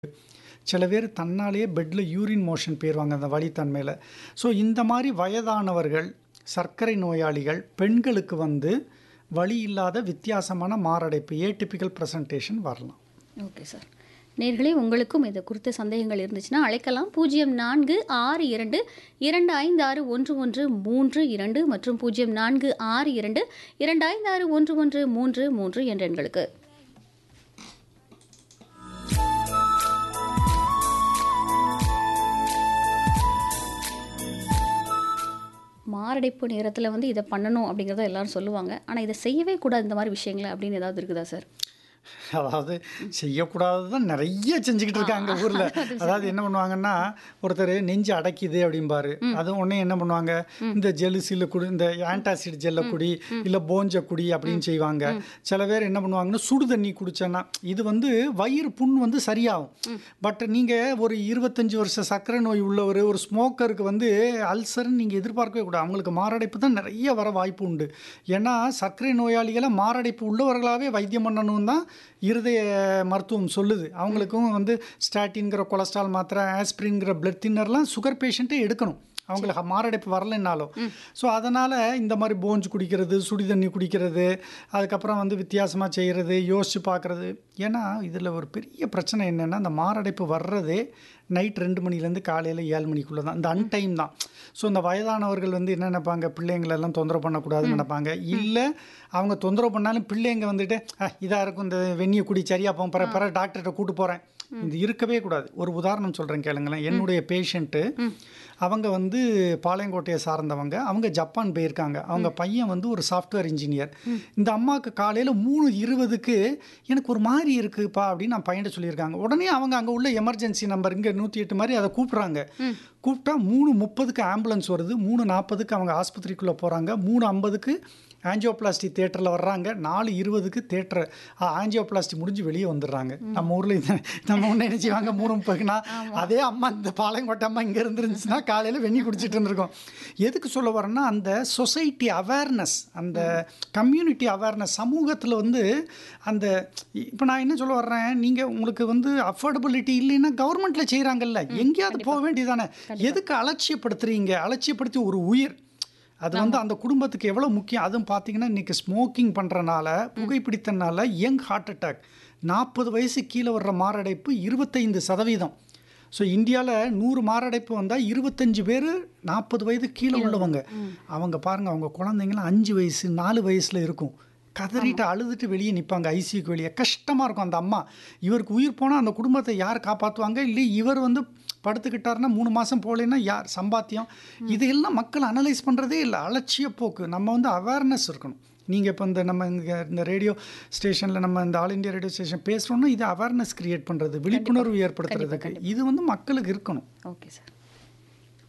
சில பேர் தன்னாலேயே பெட்டில் யூரின் மோஷன் போயிடுவாங்க அந்த வலித்தன்மையில் ஸோ இந்த மாதிரி வயதானவர்கள் சர்க்கரை நோயாளிகள் பெண்களுக்கு வந்து வலி இல்லாத வித்தியாசமான மாரடைப்பு ஏடிபிக்கல் ப்ரெசன்டேஷன் வரலாம் ஓகே சார் நேர்களே உங்களுக்கும் இது குறித்த சந்தேகங்கள் இருந்துச்சுன்னா அழைக்கலாம் பூஜ்ஜியம் நான்கு ஆறு இரண்டு இரண்டு ஐந்து ஆறு ஒன்று ஒன்று மூன்று இரண்டு மற்றும் பூஜ்ஜியம் நான்கு ஆறு இரண்டு இரண்டு ஐந்து ஆறு ஒன்று ஒன்று மூன்று மூன்று என்ற எண்களுக்கு மாரடைப்பு நேரத்தில் வந்து இதை பண்ணணும் அப்படிங்கிறத எல்லாரும் சொல்லுவாங்க ஆனால் இதை செய்யவே கூடாது இந்த மாதிரி விஷயங்களை அப்படின்னு ஏதாவது இருக்குதா சார் அதாவது செய்யக்கூடாததான் நிறைய செஞ்சுக்கிட்டு இருக்காங்க ஊரில் அதாவது என்ன பண்ணுவாங்கன்னா ஒருத்தர் நெஞ்சு அடைக்குது அப்படிம்பாரு அது உடனே என்ன பண்ணுவாங்க இந்த ஜெலுசில குடி இந்த ஆன்டாசிட் ஜெல்ல குடி இல்லை போஞ்ச குடி அப்படின்னு செய்வாங்க சில பேர் என்ன பண்ணுவாங்கன்னா சுடு தண்ணி குடிச்சேன்னா இது வந்து வயிறு புண் வந்து சரியாகும் பட் நீங்கள் ஒரு இருபத்தஞ்சு வருஷம் சர்க்கரை நோய் உள்ளவர் ஒரு ஸ்மோக்கருக்கு வந்து அல்சர்னு நீங்கள் எதிர்பார்க்கவே கூடாது அவங்களுக்கு மாரடைப்பு தான் நிறைய வர வாய்ப்பு உண்டு ஏன்னா சர்க்கரை நோயாளிகளை மாரடைப்பு உள்ளவர்களாகவே வைத்தியம் பண்ணணும் தான் இருதய மருத்துவம் சொல்லுது அவங்களுக்கும் வந்து ஸ்டாட்டின்கிற கொலஸ்ட்ரால் மாத்திரை ஆஸ்பிரின்கிற பிளட் தின்னர்லாம் சுகர் பேஷண்ட்டே எடுக்கணும் அவங்களுக்கு மாரடைப்பு வரலைன்னாலும் ஸோ அதனால் இந்த மாதிரி போஞ்சு குடிக்கிறது சுடி தண்ணி குடிக்கிறது அதுக்கப்புறம் வந்து வித்தியாசமாக செய்கிறது யோசித்து பார்க்குறது ஏன்னா இதில் ஒரு பெரிய பிரச்சனை என்னென்னா இந்த மாரடைப்பு வர்றதே நைட் ரெண்டு மணிலேருந்து காலையில் ஏழு மணிக்குள்ளே தான் இந்த அன்டைம் தான் ஸோ இந்த வயதானவர்கள் வந்து என்ன நினைப்பாங்க பிள்ளைங்களெல்லாம் தொந்தரவு பண்ணக்கூடாதுன்னு நினைப்பாங்க இல்லை அவங்க தொந்தரவு பண்ணாலும் பிள்ளைங்க வந்துட்டு இதாக இருக்கும் இந்த வெந்நியை குடி சரியாக போகும் பிற பிற டாக்டர்கிட்ட கூட்டு போகிறேன் இது இருக்கவே கூடாது ஒரு உதாரணம் சொல்கிறேன் கேளுங்களேன் என்னுடைய பேஷண்ட்டு அவங்க வந்து பாளையங்கோட்டையை சார்ந்தவங்க அவங்க ஜப்பான் போயிருக்காங்க அவங்க பையன் வந்து ஒரு சாஃப்ட்வேர் இன்ஜினியர் இந்த அம்மாவுக்கு காலையில் மூணு இருபதுக்கு எனக்கு ஒரு மாதிரி இருக்குப்பா அப்படின்னு நான் பையன்ட்ட சொல்லியிருக்காங்க உடனே அவங்க அங்கே உள்ள எமர்ஜென்சி நம்பர் இங்கே நூற்றி எட்டு மாதிரி அதை கூப்பிட்றாங்க கூப்பிட்டா மூணு முப்பதுக்கு ஆம்புலன்ஸ் வருது மூணு நாற்பதுக்கு அவங்க ஆஸ்பத்திரிக்குள்ளே போகிறாங்க மூணு ஐம்பதுக்கு ஆஞ்சியோபிளாஸ்டி தேட்டரில் வர்றாங்க நாலு இருபதுக்கு தேட்டர் ஆஞ்சியோபிளாஸ்டி முடிஞ்சு வெளியே வந்துடுறாங்க நம்ம ஊரில் இது நம்ம ஒன்று என்ன செய்வாங்க மூணு முப்பதுக்குன்னா அதே அம்மா இந்த பாளையங்கோட்டை அம்மா இங்கே இருந்துருந்துச்சுன்னா காலையில் வெந்நி குடிச்சிட்டு இருந்திருக்கோம் எதுக்கு சொல்ல வரேன்னா அந்த சொசைட்டி அவேர்னஸ் அந்த கம்யூனிட்டி அவேர்னஸ் சமூகத்தில் வந்து அந்த இப்போ நான் என்ன சொல்ல வர்றேன் நீங்கள் உங்களுக்கு வந்து அஃபோர்டபிலிட்டி இல்லைன்னா கவர்மெண்ட்டில் செய்கிறாங்கல்ல எங்கேயாவது போக வேண்டியதானே எதுக்கு அலட்சியப்படுத்துறீங்க அலட்சியப்படுத்தி ஒரு உயிர் அது வந்து அந்த குடும்பத்துக்கு எவ்வளோ முக்கியம் அதுவும் பார்த்தீங்கன்னா இன்றைக்கி ஸ்மோக்கிங் பண்ணுறனால புகைப்பிடித்தனால யங் ஹார்ட் அட்டாக் நாற்பது வயசு கீழே வர்ற மாரடைப்பு இருபத்தைந்து சதவீதம் ஸோ இந்தியாவில் நூறு மாரடைப்பு வந்தால் இருபத்தஞ்சு பேர் நாற்பது வயது கீழே உள்ளவங்க அவங்க பாருங்கள் அவங்க குழந்தைங்களாம் அஞ்சு வயசு நாலு வயசில் இருக்கும் கதறிட்டு அழுதுட்டு வெளியே நிற்பாங்க ஐசியூக்கு வெளியே கஷ்டமாக இருக்கும் அந்த அம்மா இவருக்கு உயிர் போனால் அந்த குடும்பத்தை யார் காப்பாற்றுவாங்க இல்லை இவர் வந்து படுத்துக்கிட்டாருன்னா மூணு மாதம் போகலைன்னா யார் சம்பாத்தியம் இதையெல்லாம் மக்கள் அனலைஸ் பண்ணுறதே இல்லை அலட்சிய போக்கு நம்ம வந்து அவேர்னஸ் இருக்கணும் நீங்கள் இப்போ இந்த நம்ம இங்கே இந்த ரேடியோ ஸ்டேஷனில் நம்ம இந்த ஆல் இண்டியா ரேடியோ ஸ்டேஷன் பேசுகிறோன்னா இது அவேர்னஸ் க்ரியேட் பண்ணுறது விழிப்புணர்வு ஏற்படுத்துறதுக்கு இது வந்து மக்களுக்கு இருக்கணும் ஓகே சார்